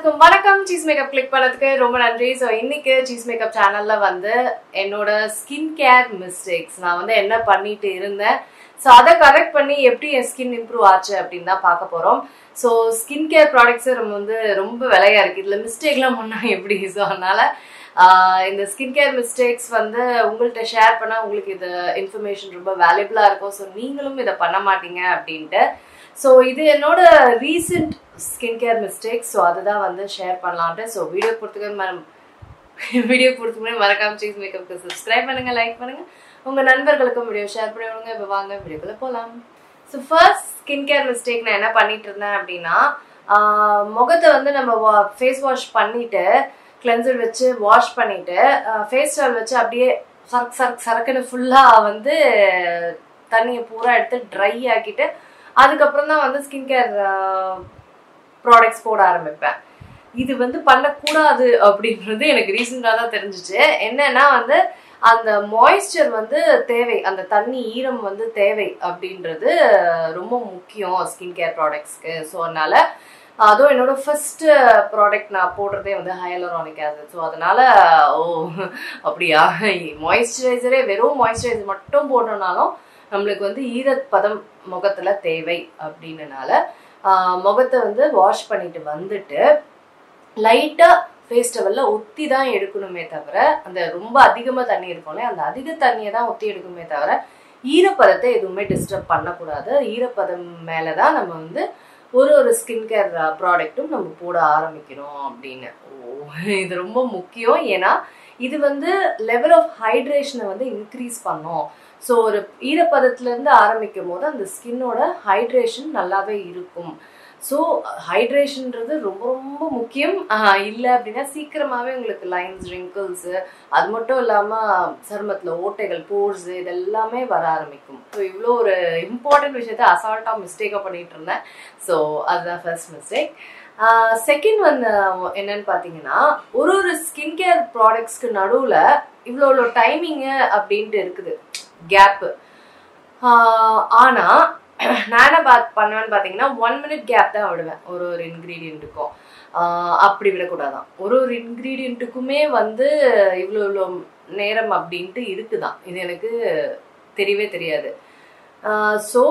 எல்லாத்துக்கும் வணக்கம் cheese makeup click பண்ணதுக்கு ரொம்ப நன்றி ஸோ இன்னைக்கு சீஸ் மேக்கப் சேனல்ல வந்து என்னோட ஸ்கின் கேர் மிஸ்டேக்ஸ் நான் வந்து என்ன பண்ணிட்டு இருந்தேன் ஸோ அதை கரெக்ட் பண்ணி எப்படி என் ஸ்கின் இம்ப்ரூவ் ஆச்சு அப்படின்னு தான் பார்க்க போறோம் ஸோ ஸ்கின் கேர் ப்ராடக்ட்ஸ் நம்ம வந்து ரொம்ப விலையா இருக்கு இதுல மிஸ்டேக்லாம் பண்ணா எப்படி ஸோ அதனால ஆஹ் இந்த ஸ்கின் கேர் மிஸ்டேக்ஸ் வந்து உங்கள்கிட்ட ஷேர் பண்ணா உங்களுக்கு இது இன்ஃபர்மேஷன் ரொம்ப வேல்யூபிளா இருக்கும் ஸோ நீங்களும் இதை பண்ண மாட்டீங்க அப்படின்ட்டு ஸோ இது என்னோட recent skin care mistake so அதுதான் வந்து ஷேர் பண்ணலான்ட்டு ஸோ வீடியோ பொறுத்துக்கு வீடியோ பொறுத்துக்கு மறக்காம சீஸ் மேக்கப்க்கு சப்ஸ்கிரைப் பண்ணுங்க லைக் பண்ணுங்க உங்க நண்பர்களுக்கும் வீடியோ ஷேர் பண்ணி விடுங்க இப்போ வாங்க வீடியோக்குள்ள போகலாம் so first skin care mistake நான் என்ன பண்ணிட்டு இருந்தேன் அப்படின்னா ஆஹ் முகத்தை வந்து நம்ம ஃபேஸ் வாஷ் பண்ணிட்டு கிளென்சர் வச்சு வாஷ் பண்ணிட்டு ஃபேஸ் டால் வச்சு அப்படியே சரக்கு சரக்கு சரக்குன்னு ஃபுல்லாக வந்து தண்ணியை பூரா எடுத்து ட்ரை ஆக்கிட்டு அதுக்கப்புறம் தான் வந்து ஸ்கின் கேர் ப்ராடக்ட்ஸ் போட ஆரம்பிப்பேன் இது வந்து பண்ணக்கூடாது அப்படின்றது எனக்கு ரீசெண்டாக தான் தெரிஞ்சிச்சு என்னன்னா வந்து அந்த மாய்ஸ்சர் வந்து தேவை அந்த தண்ணி ஈரம் வந்து தேவை அப்படின்றது ரொம்ப முக்கியம் ஸ்கின் கேர் ப்ராடக்ட்ஸ்க்கு ஸோ அதனால அதுவும் என்னோட ஃபர்ஸ்ட் ப்ராடக்ட் நான் போடுறதே வந்து ஹயலரானிக் ஆசிட் ஸோ அதனால ஓ அப்படியா மாய்ஸ்சரைசரே வெறும் மாய்ஸ்சரைசர் மட்டும் போட்டோம்னாலும் நம்மளுக்கு வந்து ஈரப்பதம் முகத்துல தேவை அப்படின்னனால முகத்தை வந்து வாஷ் பண்ணிட்டு வந்துட்டு லைட்டா ஃபேஸ் டவல்ல ஒத்தி தான் எடுக்கணுமே தவிர அந்த ரொம்ப அதிகமா தண்ணி இருக்கும்ல அந்த அதிக தண்ணியை தான் ஒத்தி எடுக்கணுமே தவிர ஈரப்பதத்தை எதுவுமே டிஸ்டர்ப் பண்ணக்கூடாது ஈரப்பதம் மேலதான் நம்ம வந்து ஒரு ஒரு ஸ்கின் கேர் ப்ராடக்ட்டும் நம்ம போட ஆரம்பிக்கணும் அப்படின்னு ஓ இது ரொம்ப முக்கியம் ஏன்னா இது வந்து லெவல் ஆஃப் ஹைட்ரேஷனை வந்து இன்க்ரீஸ் பண்ணும் ஸோ ஒரு ஈரப்பதத்துலேருந்து ஆரம்பிக்கும் போது அந்த ஸ்கின்னோட ஹைட்ரேஷன் நல்லாவே இருக்கும் ஸோ ஹைட்ரேஷன்ன்றது ரொம்ப ரொம்ப முக்கியம் இல்லை அப்படின்னா சீக்கிரமாகவே உங்களுக்கு லைன்ஸ் ரிங்கிள்ஸு அது மட்டும் இல்லாமல் சருமத்தில் ஓட்டைகள் போர்ஸ் இதெல்லாமே வர ஆரம்பிக்கும் ஸோ இவ்வளோ ஒரு இம்பார்ட்டன்ட் விஷயத்த அசால்ட்டாக மிஸ்டேக்காக பண்ணிட்டு இருந்தேன் ஸோ அதுதான் ஃபர்ஸ்ட் மிஸ்டேக் செகண்ட் வந்து என்னன்னு பார்த்தீங்கன்னா ஒரு ஒரு ஸ்கின் கேர் ப்ராடக்ட்ஸ்க்கு நடுவில் இவ்வளோ இவ்வளோ டைமிங்கு அப்படின்ட்டு இருக்குது கேப்பு ஆனால் நான் என்ன பார்த்து பண்ணுவேன்னு பார்த்தீங்கன்னா ஒன் மினிட் கேப் தான் விடுவேன் ஒரு ஒரு இன்க்ரீடியண்ட்டுக்கும் அப்படி விடக்கூடாதான் ஒரு ஒரு இன்க்ரீடியண்ட்டுக்குமே வந்து இவ்வளோ இவ்வளோ நேரம் அப்படின்ட்டு இருக்குதான் இது எனக்கு தெரியவே தெரியாது ஸோ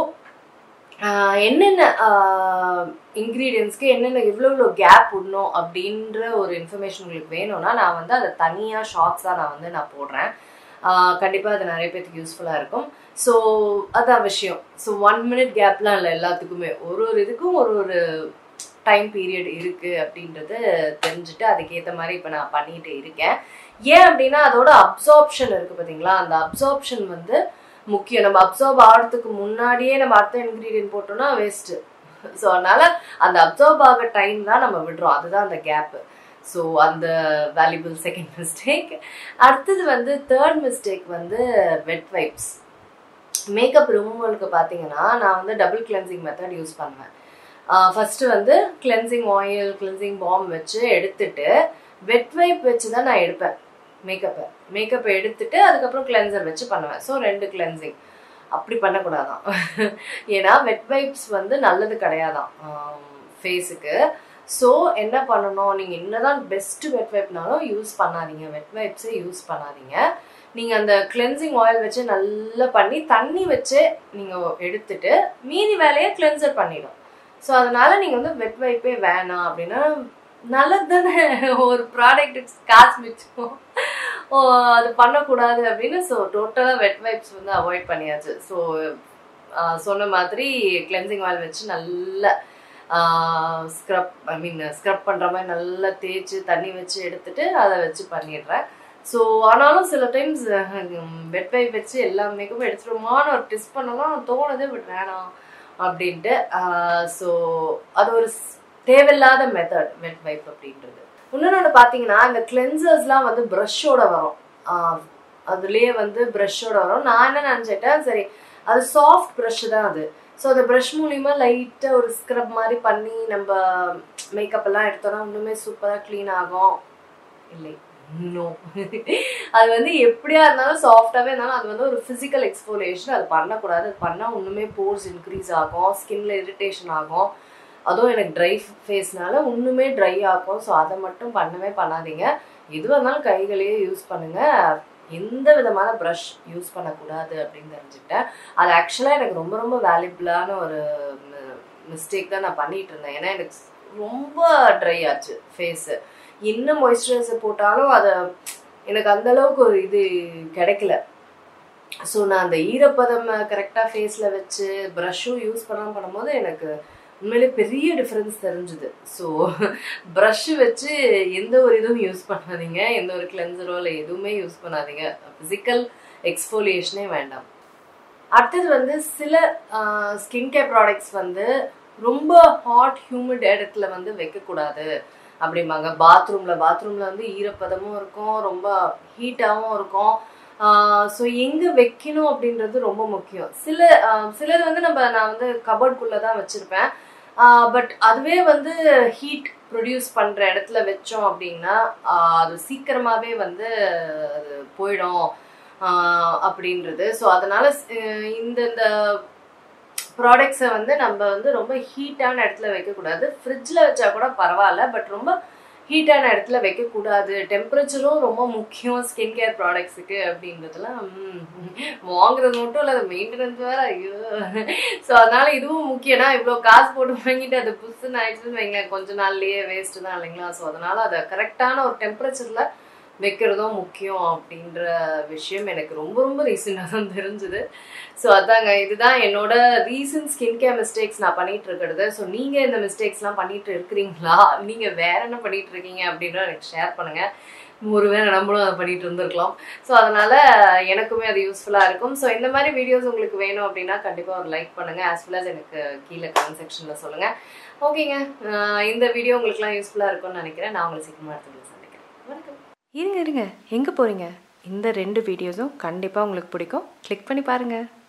என்னென்ன இன்க்ரீடியன்ஸ்க்கு என்னென்ன எவ்வளோ இவ்வளோ கேப் விடணும் அப்படின்ற ஒரு இன்ஃபர்மேஷன் உங்களுக்கு வேணும்னா நான் வந்து அதை தனியாக ஷார்ட்ஸாக நான் வந்து நான் போடுறேன் கண்டிப்பாக அது நிறைய பேருக்கு யூஸ்ஃபுல்லாக இருக்கும் ஸோ அதான் விஷயம் ஸோ ஒன் மினிட் கேப்லாம் இல்லை எல்லாத்துக்குமே ஒரு ஒரு இதுக்கும் ஒரு ஒரு டைம் பீரியட் இருக்குது அப்படின்றது தெரிஞ்சுட்டு அதுக்கேற்ற மாதிரி இப்போ நான் பண்ணிட்டு இருக்கேன் ஏன் அப்படின்னா அதோட அப்சார்ப்ஷன் இருக்குது பார்த்தீங்களா அந்த அப்சார்ப்ஷன் வந்து முக்கியம் நம்ம அப்சார்ப் ஆகிறதுக்கு முன்னாடியே நம்ம அடுத்த இன்க்ரீடியன்ட் போட்டோம்னா வேஸ்ட்டு ஸோ அதனால அந்த அப்சார்ப் ஆக டைம் தான் நம்ம விடுறோம் அதுதான் அந்த கேப்பு ஸோ அந்த வேல்யூபிள் செகண்ட் மிஸ்டேக் அடுத்தது வந்து தேர்ட் மிஸ்டேக் வந்து வெட் வைப்ஸ் மேக்கப் ரிமூவலுக்கு பார்த்தீங்கன்னா நான் வந்து டபுள் கிளென்சிங் மெத்தட் யூஸ் பண்ணுவேன் ஃபஸ்ட்டு வந்து கிளென்சிங் ஆயில் கிளென்சிங் பாம் வச்சு எடுத்துட்டு வெட் வைப் வச்சு தான் நான் எடுப்பேன் மேக்கப்பை மேக்கப்பை எடுத்துட்டு அதுக்கப்புறம் கிளென்சர் வச்சு பண்ணுவேன் ஸோ ரெண்டு கிளென்சிங் அப்படி பண்ணக்கூடாதான் ஏன்னா வெட் வைப்ஸ் வந்து நல்லது கிடையாதான் ஃபேஸுக்கு ஸோ என்ன பண்ணணும் நீங்கள் என்னதான் பெஸ்ட் வெட் வைப்னாலும் யூஸ் பண்ணாதீங்க வெட் வைப்ஸை யூஸ் பண்ணாதீங்க நீங்கள் அந்த கிளென்சிங் ஆயில் வச்சு நல்லா பண்ணி தண்ணி வச்சு நீங்கள் எடுத்துட்டு மீதி வேலையை கிளென்சர் பண்ணிடும் ஸோ அதனால நீங்கள் வந்து வெட் வைப்பே வேணாம் அப்படின்னா நல்லது தானே ஒரு ப்ராடக்ட் காசு மிச்சம் ஓ அது பண்ணக்கூடாது அப்படின்னு ஸோ டோட்டலாக வெட் வைப்ஸ் வந்து அவாய்ட் பண்ணியாச்சு ஸோ சொன்ன மாதிரி கிளென்சிங் ஆயில் வச்சு நல்லா ஸ்க்ரப் ஐ மீன் ஸ்க்ரப் பண்ணுற மாதிரி நல்லா தேய்ச்சி தண்ணி வச்சு எடுத்துட்டு அதை வச்சு பண்ணிடுறேன் ஸோ ஆனாலும் சில டைம்ஸ் வெட் வைப் வச்சு எல்லா மேக்கப்பும் எடுத்துருமான்னு ஒரு டெஸ்ட் பண்ணலாம் தோணுது பட் வேணாம் அப்படின்ட்டு ஸோ அது ஒரு தேவையில்லாத மெத்தட் வெட் வைப் அப்படின்றது இன்னொன்று பார்த்தீங்கன்னா இந்த கிளென்சர்ஸ்லாம் வந்து ப்ரஷ்ஷோட வரும் அதுலேயே வந்து ப்ரஷ்ஷோட வரும் நான் என்ன நினச்சிட்டேன் சரி அது சாஃப்ட் ப்ரஷ் தான் அது ஸோ அந்த ப்ரஷ் மூலிமா லைட்டாக ஒரு ஸ்க்ரப் மாதிரி பண்ணி நம்ம மேக்கப் எல்லாம் எடுத்தோம்னா இன்னுமே சூப்பராக க்ளீன் ஆகும் இல்லை நோ அது வந்து எப்படியா இருந்தாலும் சாஃப்டாகவே இருந்தாலும் அது வந்து ஒரு ஃபிசிக்கல் எக்ஸ்போலேஷன் அது பண்ணக்கூடாது அது பண்ணால் ஒன்றுமே போர்ஸ் இன்க்ரீஸ் ஆகும் ஸ்கின்ல இரிட்டேஷன் ஆகும் அதுவும் எனக்கு ட்ரை ஃபேஸ்னால இன்னுமே ட்ரை ஆகும் ஸோ அதை மட்டும் பண்ணவே பண்ணாதீங்க எதுவாக இருந்தாலும் கைகளையே யூஸ் பண்ணுங்க எந்த விதமான ப்ரஷ் யூஸ் பண்ணக்கூடாது அப்படின்னு தெரிஞ்சுக்கிட்டேன் அது ஆக்சுவலாக எனக்கு ரொம்ப ரொம்ப வேல்யூபிளான ஒரு மிஸ்டேக் தான் நான் பண்ணிட்டு இருந்தேன் ஏன்னா எனக்கு ரொம்ப ட்ரை ஆச்சு ஃபேஸு என்ன மாய்ஸ்சரைசர் போட்டாலும் அதை எனக்கு அந்த அளவுக்கு ஒரு இது கிடைக்கல ஸோ நான் அந்த ஈரப்பதம் கரெக்டாக ஃபேஸில் வச்சு ப்ரஷ்ஷும் யூஸ் பண்ணாமல் பண்ணும்போது எனக்கு உண்மையிலே பெரிய டிஃப்ரென்ஸ் தெரிஞ்சுது ஸோ ப்ரஷ்ஷு வச்சு எந்த ஒரு இதுவும் யூஸ் பண்ணாதீங்க எந்த ஒரு கிளென்சரோ இல்லை எதுவுமே யூஸ் பண்ணாதீங்க ஃபிசிக்கல் எக்ஸ்ஃபோலியேஷனே வேண்டாம் அடுத்தது வந்து சில ஸ்கின் கேர் ப்ராடக்ட்ஸ் வந்து ரொம்ப ஹாட் ஹியூமிட் இடத்துல வந்து வைக்கக்கூடாது அப்படிம்பாங்க பாத்ரூமில் பாத்ரூமில் வந்து ஈரப்பதமும் இருக்கும் ரொம்ப ஹீட்டாகவும் இருக்கும் ஸோ எங்கே வைக்கணும் அப்படின்றது ரொம்ப முக்கியம் சில சிலது வந்து நம்ம நான் வந்து கபர்ட்குள்ளே தான் வச்சுருப்பேன் பட் அதுவே வந்து ஹீட் ப்ரொடியூஸ் பண்ணுற இடத்துல வச்சோம் அப்படின்னா அது சீக்கிரமாகவே வந்து அது போயிடும் அப்படின்றது ஸோ அதனால் இந்த இந்த ப்ராடக்ட்ஸை வந்து நம்ம வந்து ரொம்ப ஹீட்டான இடத்துல வைக்கக்கூடாது ஃப்ரிட்ஜில் வச்சா கூட பரவாயில்ல பட் ரொம்ப ஹீட்டான இடத்துல வைக்கக்கூடாது டெம்பரேச்சரும் ரொம்ப முக்கியம் ஸ்கின் கேர் ப்ராடக்ட்ஸுக்கு அப்படின்றதுலாம் வாங்குறது மட்டும் இல்லை அது மெயின்டெனன்ஸ் வேறு ஐயோ ஸோ அதனால இதுவும் முக்கியம்னா இவ்வளோ காசு போட்டு வாங்கிட்டு அது புதுசுன்னு ஆயிடுச்சுன்னு வைங்களேன் கொஞ்ச நாள்லயே வேஸ்ட்டு தான் இல்லைங்களா ஸோ அதனால அதை கரெக்டான ஒரு டெம்பரேச்சரில் வைக்கிறதும் முக்கியம் அப்படின்ற விஷயம் எனக்கு ரொம்ப ரொம்ப ரீசெண்டாக தான் தெரிஞ்சுது ஸோ அதாங்க இதுதான் என்னோட ரீசன்ட் ஸ்கின் கேர் மிஸ்டேக்ஸ் நான் பண்ணிட்டு இருக்கிறது ஸோ நீங்கள் இந்த மிஸ்டேக்ஸ்லாம் பண்ணிட்டு இருக்கிறீங்களா நீங்கள் வேற என்ன பண்ணிட்டு இருக்கீங்க அப்படின்ற எனக்கு ஷேர் பண்ணுங்க ஒருவேளை நம்மளும் அதை பண்ணிட்டு இருந்திருக்கலாம் ஸோ அதனால எனக்குமே அது யூஸ்ஃபுல்லாக இருக்கும் ஸோ இந்த மாதிரி வீடியோஸ் உங்களுக்கு வேணும் அப்படின்னா கண்டிப்பாக ஒரு லைக் பண்ணுங்க ஆஸ் வெல் அஸ் எனக்கு கீழே கமெண்ட் செக்ஷனில் சொல்லுங்க ஓகேங்க இந்த வீடியோ உங்களுக்குலாம் யூஸ்ஃபுல்லாக இருக்கும்னு நினைக்கிறேன் நான் உங்களை சீக்கிரமாக எடுத்து சந்திக்கிறேன் வணக்கம் இருங்க இருங்க எங்கே போகிறீங்க இந்த ரெண்டு வீடியோஸும் கண்டிப்பாக உங்களுக்கு பிடிக்கும் கிளிக் பண்ணி பாருங்கள்